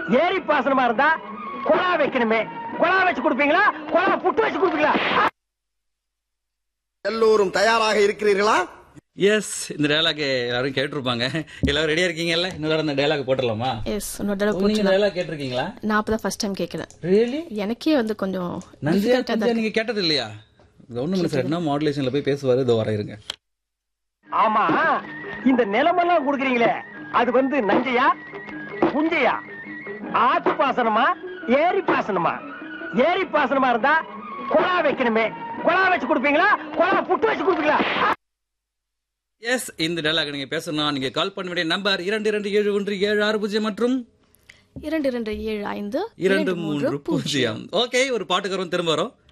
ஏரி பாசனமா இருந்தா குழா வைக்கணுமே குழா வச்சு கொடுப்பீங்களா குழா புட்டு வச்சு கொடுப்பீங்களா எல்லோரும் தயாராக இருக்கிறீர்களா எஸ் இந்த டயலாக் எல்லாரும் கேட்டிருப்பாங்க எல்லாரும் ரெடியா இருக்கீங்கல்ல இன்னொரு தடவை இந்த டயலாக் போட்டுடலாமா எஸ் இன்னொரு தடவை நீங்க போச்சு டயலாக் கேட்டிருக்கீங்களா நான் அப்பதான் ஃபர்ஸ்ட் டைம் கேட்கிறேன் ரியலி எனக்கே வந்து கொஞ்சம் நஞ்சியா difficult ஆ தான் கொஞ்சம் நீங்க கேட்டது இல்லையா ஒண்ணு மனசு என்ன மாடுலேஷன்ல போய் பேசுவாரு இதோ வர இருங்க ஆமா இந்த நிலமெல்லாம் கொடுக்குறீங்களே அது வந்து நஞ்சையா புஞ்சையா ஆத்து பாசனமா ஏரி பாசனமா ஏரி பாசனமா இருந்தா குழா வைக்கணுமே குழா வச்சு கொடுப்பீங்களா குழா புட்டு வச்சு கொடுப்பீங்களா எஸ் இந்த டயலாக் நீங்க பேசணும் நீங்க கால் பண்ண வேண்டிய நம்பர் இரண்டு இரண்டு ஏழு ஒன்று ஏழு ஆறு பூஜ்ஜியம் மற்றும் இரண்டு இரண்டு ஏழு ஐந்து இரண்டு மூன்று பூஜ்ஜியம் ஓகே ஒரு பாட்டுக்காரன் திரும்ப வரோம்